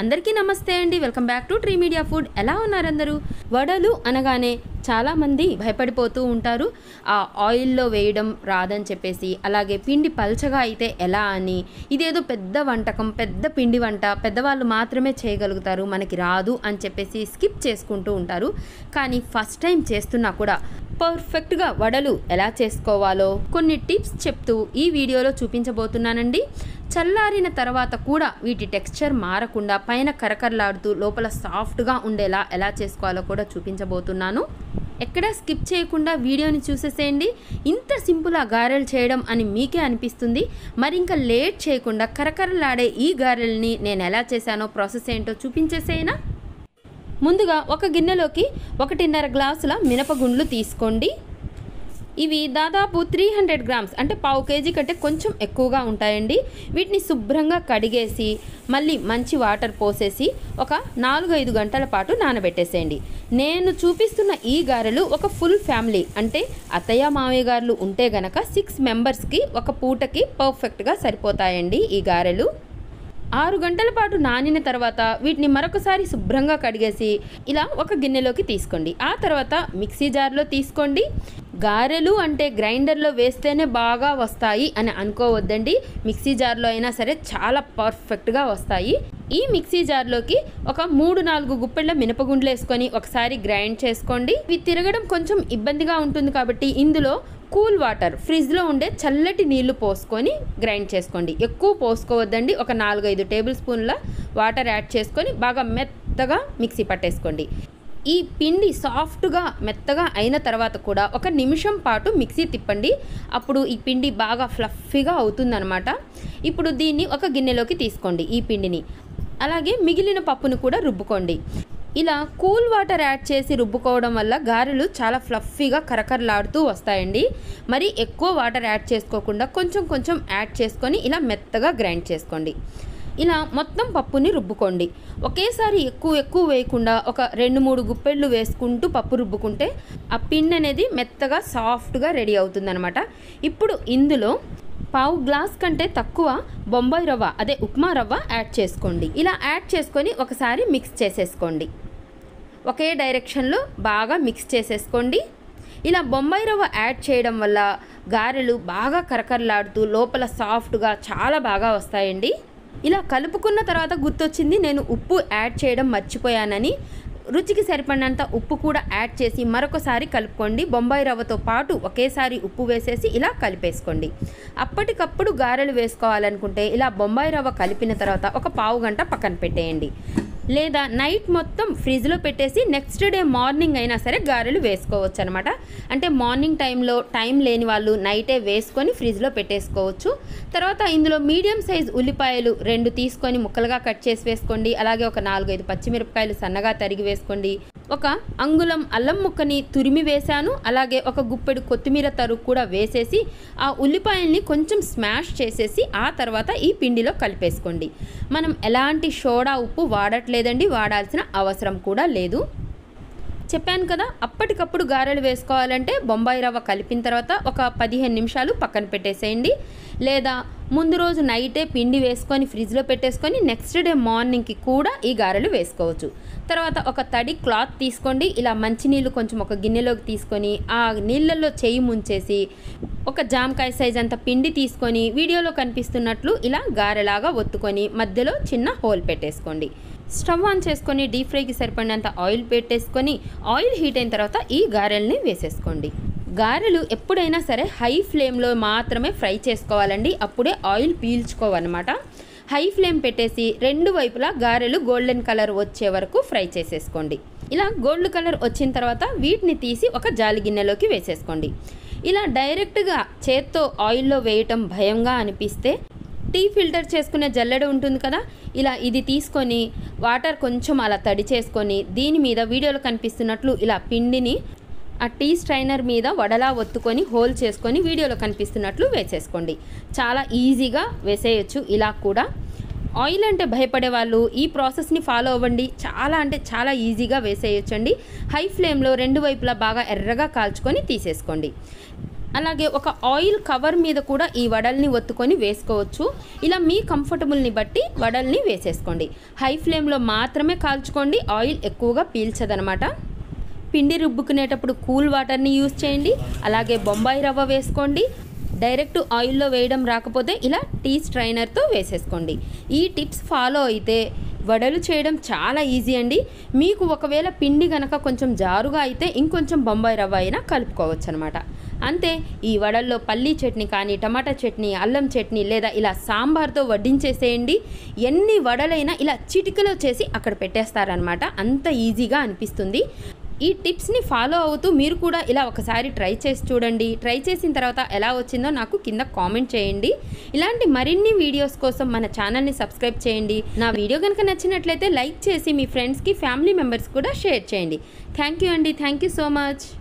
అందరికీ నమస్తే అండి welcome back to tree media food ఎలా ఉన్నారు అందరూ వడలు అనగానే చాలామంది భయపడిపోతూ ఉంటారు ఆ ఆయిల్లో వేయడం రాదని చెప్పేసి అలాగే పిండి పల్చగా అయితే ఎలా అని ఇదేదో పెద్ద వంటకం పెద్ద పిండి వంట పెద్దవాళ్ళు మాత్రమే చేయగలుగుతారు మనకి రాదు అని చెప్పేసి స్కిప్ చేసుకుంటూ ఉంటారు కానీ ఫస్ట్ టైం చేస్తున్నా కూడా పర్ఫెక్ట్గా వడలు ఎలా చేసుకోవాలో కొన్ని టిప్స్ చెప్తూ ఈ వీడియోలో చూపించబోతున్నానండి చల్లారిన తర్వాత కూడా వీటి టెక్స్చర్ మారకుండా పైన కరకరలాడుతూ లోపల సాఫ్ట్గా ఉండేలా ఎలా చేసుకోవాలో కూడా చూపించబోతున్నాను ఎక్కడా స్కిప్ చేయకుండా వీడియోని చూసేసేయండి ఇంత సింపుల్గా గారెలు చేయడం అని మీకే అనిపిస్తుంది మరి ఇంకా లేట్ చేయకుండా కరకరలాడే ఈ గారెల్ని నేను ఎలా చేశానో ప్రాసెస్ ఏంటో చూపించేసేనా ముందుగా ఒక గిన్నెలోకి ఒకటిన్నర గ్లాసుల మినపగుండ్లు తీసుకోండి ఇవి దాదాపు త్రీ హండ్రెడ్ గ్రామ్స్ అంటే పావు కేజీ కంటే కొంచెం ఎక్కువగా ఉంటాయండి వీటిని శుభ్రంగా కడిగేసి మళ్ళీ మంచి వాటర్ పోసేసి ఒక నాలుగు ఐదు గంటల పాటు నానబెట్టేసేయండి నేను చూపిస్తున్న ఈ గారెలు ఒక ఫుల్ ఫ్యామిలీ అంటే అత్తయ్య మామయ్య గారులు ఉంటే గనక సిక్స్ మెంబర్స్కి ఒక పూటకి పర్ఫెక్ట్గా సరిపోతాయండి ఈ గారెలు ఆరు గంటల పాటు నానిన తర్వాత వీటిని మరొకసారి శుభ్రంగా కడిగేసి ఇలా ఒక గిన్నెలోకి తీసుకోండి ఆ తర్వాత మిక్సీ జార్లో తీసుకోండి గారెలు అంటే గ్రైండర్లో వేస్తేనే బాగా వస్తాయి అని అనుకోవద్దండి మిక్సీ జార్లో అయినా సరే చాలా పర్ఫెక్ట్గా వస్తాయి ఈ మిక్సీ జార్లోకి ఒక మూడు నాలుగు గుప్పెళ్ళ మినపగుండ్లు వేసుకొని ఒకసారి గ్రైండ్ చేసుకోండి ఇవి తిరగడం కొంచెం ఇబ్బందిగా ఉంటుంది కాబట్టి ఇందులో కూల్ వాటర్ ఫ్రిడ్జ్లో ఉండే చల్లటి నీళ్లు పోసుకొని గ్రైండ్ చేసుకోండి ఎక్కువ పోసుకోవద్దండి ఒక నాలుగైదు టేబుల్ స్పూన్ల వాటర్ యాడ్ చేసుకొని బాగా మెత్తగా మిక్సీ పట్టేసుకోండి ఈ పిండి సాఫ్ట్గా మెత్తగా అయిన తర్వాత కూడా ఒక నిమిషం పాటు మిక్సీ తిప్పండి అప్పుడు ఈ పిండి బాగా ఫ్లఫీగా అవుతుందన్నమాట ఇప్పుడు దీన్ని ఒక గిన్నెలోకి తీసుకోండి ఈ పిండిని అలాగే మిగిలిన పప్పును కూడా రుబ్బుకోండి ఇలా కూల్ వాటర్ యాడ్ చేసి రుబ్బుకోవడం వల్ల గారెలు చాలా ఫ్లఫీగా కరకరలాడుతూ వస్తాయండి మరి ఎక్కువ వాటర్ యాడ్ చేసుకోకుండా కొంచెం కొంచెం యాడ్ చేసుకొని ఇలా మెత్తగా గ్రైండ్ చేసుకోండి ఇలా మొత్తం పప్పుని రుబ్బుకోండి ఒకేసారి ఎక్కువ ఎక్కువ వేయకుండా ఒక రెండు మూడు గుప్పెళ్ళు వేసుకుంటూ పప్పు రుబ్బుకుంటే ఆ పిండి అనేది మెత్తగా సాఫ్ట్గా రెడీ అవుతుందన్నమాట ఇప్పుడు ఇందులో పావు గ్లాస్ కంటే తక్కువ బొంబాయి రవ్వ అదే ఉప్మా రవ్వ యాడ్ చేసుకోండి ఇలా యాడ్ చేసుకొని ఒకసారి మిక్స్ చేసేసుకోండి ఒకే డైరెక్షన్లో బాగా మిక్స్ చేసేసుకోండి ఇలా బొంబాయి రవ్వ యాడ్ చేయడం వల్ల గారెలు బాగా కరకరలాడుతూ లోపల సాఫ్ట్గా చాలా బాగా వస్తాయండి ఇలా కలుపుకున్న తర్వాత గుర్తొచ్చింది నేను ఉప్పు యాడ్ చేయడం మర్చిపోయానని రుచికి సరిపడినంత ఉప్పు కూడా యాడ్ చేసి మరొకసారి కలుపుకోండి బొంబాయి రవ్వతో పాటు ఒకేసారి ఉప్పు వేసేసి ఇలా కలిపేసుకోండి అప్పటికప్పుడు గారెలు వేసుకోవాలనుకుంటే ఇలా బొంబాయి రవ్వ కలిపిన తర్వాత ఒక పావు గంట పక్కన పెట్టేయండి లేదా నైట్ మొత్తం ఫ్రిడ్జ్లో పెట్టేసి నెక్స్ట్ డే మార్నింగ్ అయినా సరే గారెలు వేసుకోవచ్చు అనమాట అంటే మార్నింగ్ టైంలో టైం లేని వాళ్ళు నైటే వేసుకొని ఫ్రిడ్జ్లో పెట్టేసుకోవచ్చు తర్వాత ఇందులో మీడియం సైజ్ ఉల్లిపాయలు రెండు తీసుకొని ముక్కలుగా కట్ చేసి వేసుకోండి అలాగే ఒక నాలుగైదు పచ్చిమిరపకాయలు సన్నగా తరిగి వేసుకోండి ఒక అంగుళం అల్లం ముక్కని తురిమి వేశాను అలాగే ఒక గుప్పెడు కొత్తిమీర తరుగు కూడా వేసేసి ఆ ఉల్లిపాయల్ని కొంచెం స్మాష్ చేసేసి ఆ తర్వాత ఈ పిండిలో కలిపేసుకోండి మనం ఎలాంటి సోడా ఉప్పు వాడట్లేదండి వాడాల్సిన అవసరం కూడా లేదు చెప్పాను కదా అప్పటికప్పుడు గారెలు వేసుకోవాలంటే బొంబాయి రవ్వ కలిపిన తర్వాత ఒక పదిహేను నిమిషాలు పక్కన పెట్టేసేయండి లేదా ముందు రోజు నైటే పిండి వేసుకొని ఫ్రిడ్జ్లో పెట్టేసుకొని నెక్స్ట్ డే మార్నింగ్కి కూడా ఈ గారెలు వేసుకోవచ్చు తర్వాత ఒక తడి క్లాత్ తీసుకోండి ఇలా మంచినీళ్ళు కొంచెం ఒక గిన్నెలోకి తీసుకొని ఆ నీళ్ళల్లో చేయి ముంచేసి ఒక జామకాయ సైజ్ అంత పిండి తీసుకొని వీడియోలో కనిపిస్తున్నట్లు ఇలా గారెలాగా ఒత్తుకొని మధ్యలో చిన్న హోల్ పెట్టేసుకోండి స్టవ్ ఆన్ చేసుకొని డీప్ ఫ్రైకి సరిపడినంత ఆయిల్ పెట్టేసుకొని ఆయిల్ హీట్ అయిన తర్వాత ఈ గారెల్ని వేసేసుకోండి గారెలు ఎప్పుడైనా సరే హై ఫ్లేమ్లో మాత్రమే ఫ్రై చేసుకోవాలండి అప్పుడే ఆయిల్ పీల్చుకోవన్నమాట హై ఫ్లేమ్ పెట్టేసి రెండు వైపులా గారెలు గోల్డెన్ కలర్ వచ్చే వరకు ఫ్రై చేసేసుకోండి ఇలా గోల్డ్ కలర్ వచ్చిన తర్వాత వీటిని తీసి ఒక జాలి గిన్నెలోకి వేసేసుకోండి ఇలా డైరెక్ట్గా చేత్తో ఆయిల్లో వేయటం భయంగా అనిపిస్తే టీ ఫిల్టర్ చేసుకునే జల్లెడ ఉంటుంది కదా ఇలా ఇది తీసుకొని వాటర్ కొంచెం అలా తడి చేసుకొని దీని మీద వీడియోలో కనిపిస్తున్నట్లు ఇలా పిండిని ఆ టీ స్ట్రైనర్ మీద వడలా ఒత్తుకొని హోల్ చేసుకొని వీడియోలో కనిపిస్తున్నట్లు వేసేసుకోండి చాలా ఈజీగా వేసేయచ్చు ఇలా కూడా ఆయిల్ అంటే భయపడే వాళ్ళు ఈ ప్రాసెస్ని ఫాలో అవ్వండి చాలా అంటే చాలా ఈజీగా వేసేయచ్చండి హై ఫ్లేమ్లో రెండు వైపులా బాగా ఎర్రగా కాల్చుకొని తీసేసుకోండి అలాగే ఒక ఆయిల్ కవర్ మీద కూడా ఈ వడల్ని ఒత్తుకొని వేసుకోవచ్చు ఇలా మీ కంఫర్టబుల్ని బట్టి వడల్ని వేసేసుకోండి హై ఫ్లేమ్లో మాత్రమే కాల్చుకోండి ఆయిల్ ఎక్కువగా పీల్చదనమాట పిండి రుబ్బుకునేటప్పుడు కూల్ వాటర్ని యూజ్ చేయండి అలాగే బొంబాయి రవ్వ వేసుకోండి డైరెక్ట్ ఆయిల్లో వేయడం రాకపోతే ఇలా టీ స్ట్రైనర్తో వేసేసుకోండి ఈ టిప్స్ ఫాలో అయితే వడలు చేయడం చాలా ఈజీ అండి మీకు ఒకవేళ పిండి గనక కొంచెం జారుగా అయితే ఇంకొంచెం బొంబాయి రవ్వ అయినా కలుపుకోవచ్చు అనమాట అంతే ఈ వడల్లో పల్లీ చట్నీ కానీ టమాటా చట్నీ అల్లం చట్నీ లేదా ఇలా సాంబార్తో వడ్డించేసేయండి ఎన్ని వడలైనా ఇలా చిటికలో చేసి అక్కడ పెట్టేస్తారనమాట అంత ఈజీగా అనిపిస్తుంది ఈ టిప్స్ని ఫాలో అవుతూ మీరు కూడా ఇలా ఒకసారి ట్రై చేసి చూడండి ట్రై చేసిన తర్వాత ఎలా వచ్చిందో నాకు కింద కామెంట్ చేయండి ఇలాంటి మరిన్ని వీడియోస్ కోసం మన ఛానల్ని సబ్స్క్రైబ్ చేయండి నా వీడియో కనుక నచ్చినట్లయితే లైక్ చేసి మీ ఫ్రెండ్స్కి ఫ్యామిలీ మెంబర్స్ కూడా షేర్ చేయండి థ్యాంక్ యూ అండి థ్యాంక్ యూ సో మచ్